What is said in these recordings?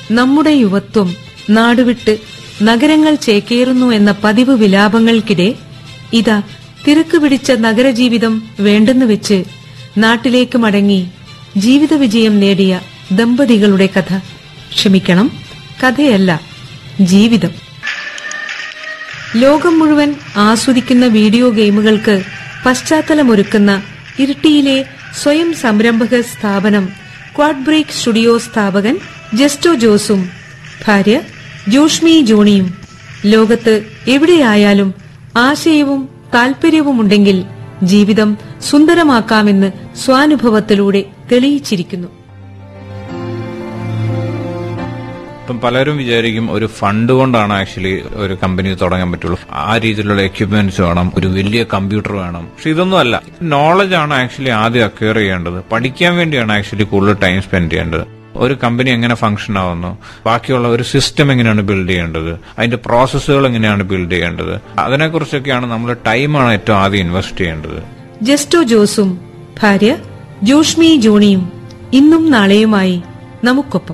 നമ്മുടെ യുവത്വം നാടുവിട്ട് നഗരങ്ങൾ ചേക്കേറുന്നു എന്ന പതിവ് വിലാപങ്ങൾക്കിടെ ഇതാ തിരക്ക് പിടിച്ച നഗരജീവിതം വേണ്ടെന്ന് വെച്ച് നാട്ടിലേക്ക് മടങ്ങി ജീവിത വിജയം നേടിയ ദമ്പതികളുടെ കഥ ക്ഷമിക്കണം കഥയല്ല ജീവിതം ലോകം മുഴുവൻ ആസ്വദിക്കുന്ന വീഡിയോ ഗെയിമുകൾക്ക് പശ്ചാത്തലമൊരുക്കുന്ന ഇരിട്ടിയിലെ സ്വയം സംരംഭക സ്ഥാപനം ക്വാഡ് ബ്രേക്ക് സ്റ്റുഡിയോ സ്ഥാപകൻ ജസ്റ്റോ ജോസും ഭാര്യ ജോഷ്മി ജോണിയും ലോകത്ത് എവിടെയായാലും ആശയവും താൽപര്യവുമുണ്ടെങ്കിൽ ജീവിതം സുന്ദരമാക്കാമെന്ന് സ്വാനുഭവത്തിലൂടെ തെളിയിച്ചിരിക്കുന്നു ഇപ്പം പലരും വിചാരിക്കും ഒരു ഫണ്ട് കൊണ്ടാണ് ആക്ച്വലി ഒരു കമ്പനി തുടങ്ങാൻ പറ്റുള്ളൂ ആ രീതിയിലുള്ള എക്യുപ്മെന്റ്സ് വേണം ഒരു വലിയ കമ്പ്യൂട്ടർ വേണം പക്ഷെ ഇതൊന്നും അല്ല നോളജ് ആണ് ആക്ച്വലി ആദ്യം അക്വയർ ചെയ്യേണ്ടത് പഠിക്കാൻ വേണ്ടിയാണ് ആക്ച്വലി കൂടുതൽ ടൈം സ്പെൻഡ് ചെയ്യേണ്ടത് ഒരു കമ്പനി എങ്ങനെ ഫംഗ്ഷൻ ആവുന്നു ബാക്കിയുള്ള ഒരു സിസ്റ്റം എങ്ങനെയാണ് ബിൽഡ് ചെയ്യേണ്ടത് അതിന്റെ പ്രോസസ്സുകൾ എങ്ങനെയാണ് ബിൽഡ് ചെയ്യേണ്ടത് അതിനെക്കുറിച്ചൊക്കെയാണ് നമ്മൾ ടൈമാണ് ഏറ്റവും ആദ്യം ഇൻവെസ്റ്റ് ചെയ്യേണ്ടത് ജസ്റ്റോ ജോസും ഭാര്യ ജോഷ്മി ജോണിയും ഇന്നും നാളെയുമായി നമുക്കൊപ്പം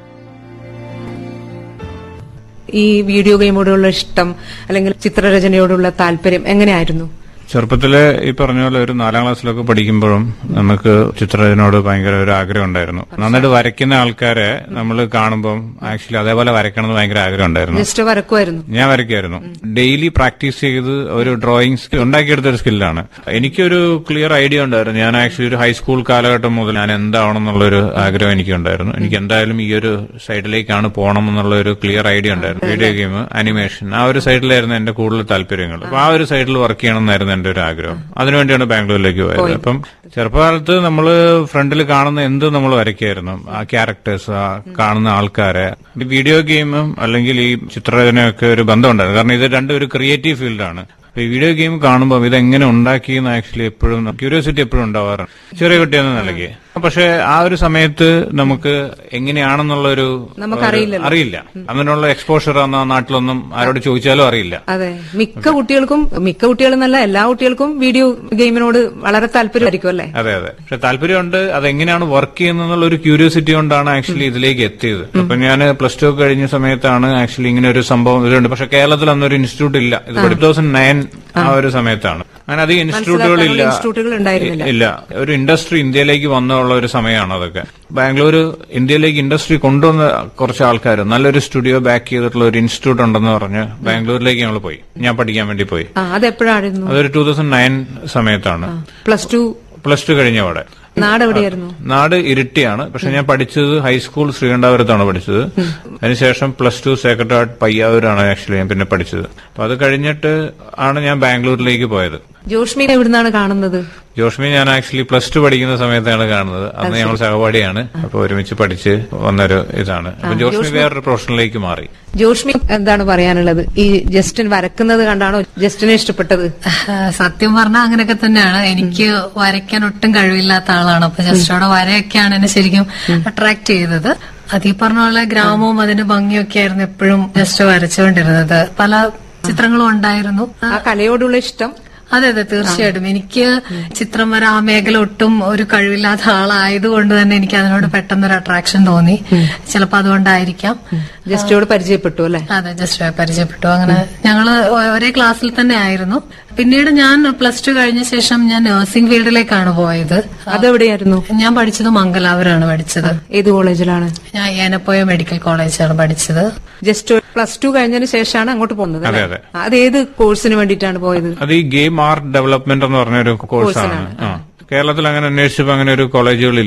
ഈ വീഡിയോ ഗെയിമോടുള്ള ഇഷ്ടം അല്ലെങ്കിൽ ചിത്രരചനയോടുള്ള താല്പര്യം എങ്ങനെയായിരുന്നു ചെറുപ്പത്തില് ഈ പറഞ്ഞ പോലെ ഒരു നാലാം ക്ലാസ്സിലൊക്കെ പഠിക്കുമ്പോഴും നമുക്ക് ചിത്രത്തിനോട് ഭയങ്കര ഒരു ആഗ്രഹം ഉണ്ടായിരുന്നു നന്നായിട്ട് വരയ്ക്കുന്ന ആൾക്കാരെ നമ്മൾ കാണുമ്പോൾ ആക്ച്വലി അതേപോലെ വരയ്ക്കണം എന്ന് ഭയങ്കര ആഗ്രഹം ഉണ്ടായിരുന്നു ജസ്റ്റ് വരക്കുമായിരുന്നു ഞാൻ വരയ്ക്കായിരുന്നു ഡെയിലി പ്രാക്ടീസ് ചെയ്ത് ഒരു ഡ്രോയിങ് ഉണ്ടാക്കിയെടുത്ത ഒരു സ്കില്ലാണ് എനിക്കൊരു ക്ലിയർ ഐഡിയ ഉണ്ടായിരുന്നു ഞാൻ ആക്ച്വലി ഒരു ഹൈസ്കൂൾ കാലഘട്ടം മുതൽ ഞാൻ എന്താവണം എന്നുള്ളൊരു ആഗ്രഹം എനിക്കുണ്ടായിരുന്നു എനിക്ക് എന്തായാലും ഈ ഒരു സൈഡിലേക്കാണ് പോകണം എന്നുള്ള ഒരു ക്ലിയർ ഐഡിയ ഉണ്ടായിരുന്നു വീഡിയോ ഗെയിം അനിമേഷൻ ആ ഒരു സൈഡിലായിരുന്നു എന്റെ കൂടുതൽ താല്പര്യങ്ങൾ അപ്പൊ ആ ഒരു സൈഡിൽ വർക്ക് ചെയ്യണം എന്നായിരുന്നു എന്റെ ഒരു ആഗ്രഹം അതിനുവേണ്ടിയാണ് ബാംഗ്ലൂരിലേക്ക് പോയത് അപ്പം ചെറുപ്പകാലത്ത് നമ്മൾ ഫ്രണ്ടിൽ കാണുന്ന എന്ത് നമ്മൾ വരയ്ക്കായിരുന്നു ആ ക്യാരക്ടേഴ്സ് ആ കാണുന്ന ആൾക്കാരെ ഈ വീഡിയോ ഗെയിമും അല്ലെങ്കിൽ ഈ ചിത്രരചനയൊക്കെ ഒരു ബന്ധമുണ്ടായിരുന്നു കാരണം ഇത് രണ്ടും ഒരു ക്രിയേറ്റീവ് ഫീൽഡാണ് അപ്പൊ ഈ വീഡിയോ ഗെയിം കാണുമ്പോൾ ഇത് എങ്ങനെ ഉണ്ടാക്കിയെന്ന് ആക്ച്വലി എപ്പോഴും ക്യൂരിയോസിറ്റി എപ്പോഴും ഉണ്ടാവാറുണ്ട് ചെറിയ കുട്ടിയെന്ന നിലയ്ക്ക് പക്ഷെ ആ ഒരു സമയത്ത് നമുക്ക് എങ്ങനെയാണെന്നുള്ളൊരു നമുക്കറിയില്ലല്ലോ. അറിയില്ല അതിനുള്ള എക്സ്പോഷർ അന്ന് ആ നാട്ടിലൊന്നും ആരോട് ചോദിച്ചാലും അറിയില്ല അതെ മിക്ക കുട്ടികൾക്കും മിക്ക കുട്ടികളെന്നല്ല എല്ലാ കുട്ടികൾക്കും വീഡിയോ ഗെയിമിനോട് വളരെ താല്പര്യമായിരിക്കും അല്ലേ അതെ അതെ പക്ഷെ താല്പര്യമുണ്ട് അതെങ്ങനെയാണ് വർക്ക് ചെയ്യുന്നുള്ള ഒരു ക്യൂരിയോസിറ്റി കൊണ്ടാണ് ആക്ച്വലി ഇതിലേക്ക് എത്തിയത് അപ്പൊ ഞാൻ പ്ലസ് ടു കഴിഞ്ഞ സമയത്താണ് ആക്ച്വലി ഇങ്ങനെ ഒരു സംഭവം ഇതിലുണ്ട് പക്ഷെ കേരളത്തിൽ അന്നൊരു ഇൻസ്റ്റിറ്റ്യൂട്ട് ഇല്ല ഇത് ടൂ തൗസൻഡ് നയൻ ആ ഒരു സമയത്താണ് അങ്ങനെ അധികം ഇൻസ്റ്റിറ്റ്യൂട്ടുകൾ ഇല്ല ഇൻസ്റ്റിറ്റ്യൂട്ടുകൾ ഉണ്ടായിരുന്നില്ല ഇല്ല ഒരു ഇൻഡസ്ട്രി ഇന്ത്യയിലേക്ക് വന്നുള്ള ഒരു സമയമാണ് അതൊക്കെ ബാംഗ്ലൂർ ഇന്ത്യയിലേക്ക് ഇൻഡസ്ട്രി കൊണ്ടുവന്ന കുറച്ച് ആൾക്കാർ നല്ലൊരു സ്റ്റുഡിയോ ബാക്ക് ചെയ്തിട്ടുള്ള ഒരു ഇൻസ്റ്റിറ്റ്യൂട്ട് ഉണ്ടെന്ന് പറഞ്ഞ് ബാംഗ്ലൂരിലേക്ക് ഞങ്ങൾ പോയി ഞാൻ പഠിക്കാൻ വേണ്ടി പോയി ആ അതെപ്പോഴായിരുന്നു അതൊരു ടൂ തൗസൻഡ് നയൻ സമയത്താണ് പ്ലസ് ടു പ്ലസ് ടു കഴിഞ്ഞപാടെ നാട് എവിടെയായിരുന്നു നാട് ഇരിട്ടിയാണ് പക്ഷെ ഞാൻ പഠിച്ചത് ഹൈസ്കൂൾ ശ്രീകണ്ഠാപുരത്താണ് പഠിച്ചത് അതിനുശേഷം പ്ലസ് ടു സെക്രട്ടേറിയറ്റ് പയ്യാവൂരാണ് ആക്ച്വലി ഞാൻ പിന്നെ പഠിച്ചത് അപ്പൊ അത് കഴിഞ്ഞിട്ട് ആണ് ഞാൻ ബാംഗ്ലൂരിലേക്ക് പോയത് ജോഷ്മി എവിടുന്നാണ് കാണുന്നത് ജോഷ്മി ഞാൻ ആക്ച്വലി പ്ലസ് ടു പഠിക്കുന്ന സമയത്താണ് കാണുന്നത് അന്ന് ഞങ്ങൾ സഹപാഠിയാണ് അപ്പൊ ഒരുമിച്ച് പഠിച്ച് വന്നൊരു ഇതാണ് അപ്പൊ ജോഷ്മി വേറൊരു പ്രൊഫഷനിലേക്ക് മാറി ജോഷ്മി എന്താണ് പറയാനുള്ളത് ഈ ജസ്റ്റിൻ വരക്കുന്നത് കണ്ടാണോ ജസ്റ്റിനെ ഇഷ്ടപ്പെട്ടത് സത്യം പറഞ്ഞാൽ അങ്ങനെയൊക്കെ തന്നെയാണ് എനിക്ക് വരയ്ക്കാൻ ഒട്ടും കഴിവില്ലാത്ത ആളാണ് അപ്പൊ ജസ്റ്റോടെ വരയൊക്കെയാണ് എന്നെ ശരിക്കും അട്രാക്ട് ചെയ്തത് അത് ഈ പറഞ്ഞ പോലെ ഗ്രാമവും അതിന്റെ ഭംഗിയൊക്കെ ആയിരുന്നു എപ്പോഴും ജസ്റ്റ് വരച്ചുകൊണ്ടിരുന്നത് പല ചിത്രങ്ങളും ഉണ്ടായിരുന്നു ആ കലയോടുള്ള ഇഷ്ടം അതെ അതെ തീർച്ചയായിട്ടും എനിക്ക് ചിത്രം വര ആ മേഖല ഒട്ടും ഒരു കഴിവില്ലാത്ത ആളായതുകൊണ്ട് തന്നെ എനിക്ക് അതിനോട് പെട്ടെന്നൊരു അട്രാക്ഷൻ തോന്നി ചിലപ്പോ അതുകൊണ്ടായിരിക്കാം ജസ്റ്റിയോട് പരിചയപ്പെട്ടു അല്ലെ അതെ ജസ്റ്റ് പരിചയപ്പെട്ടു അങ്ങനെ ഞങ്ങള് ഒ- ഒരേ ക്ലാസ്സിൽ തന്നെ ആയിരുന്നു പിന്നീട് ഞാൻ പ്ലസ് ടു കഴിഞ്ഞ ശേഷം ഞാൻ നഴ്സിംഗ് ഫീൽഡിലേക്കാണ് പോയത് അതെവിടെയായിരുന്നു ഞാൻ പഠിച്ചത് മംഗലാപുരമാണ് പഠിച്ചത് ഏത് കോളേജിലാണ് ഞാൻ ഏനപ്പോയ മെഡിക്കൽ കോളേജിലാണ് പഠിച്ചത് ജസ്റ്റ് പ്ലസ് ടു കഴിഞ്ഞതിന് ശേഷമാണ് അങ്ങോട്ട് പോകുന്നത് അതെ, അല്ലേ? അതെ. അത് ഏത് കോഴ്സിന് വേണ്ടിയിട്ടാണ് പോയത് അത് ഈ ഗെയിം ആർട്ട് ഡെവലപ്മെന്റ് എന്ന് പറഞ്ഞ ഒരു കോഴ്സാണ് ആ കേരളത്തിൽ അങ്ങനെ അന്വേഷിച്ചപ്പോൾ അങ്ങനെ ഒരു കോളേജുകളിൽ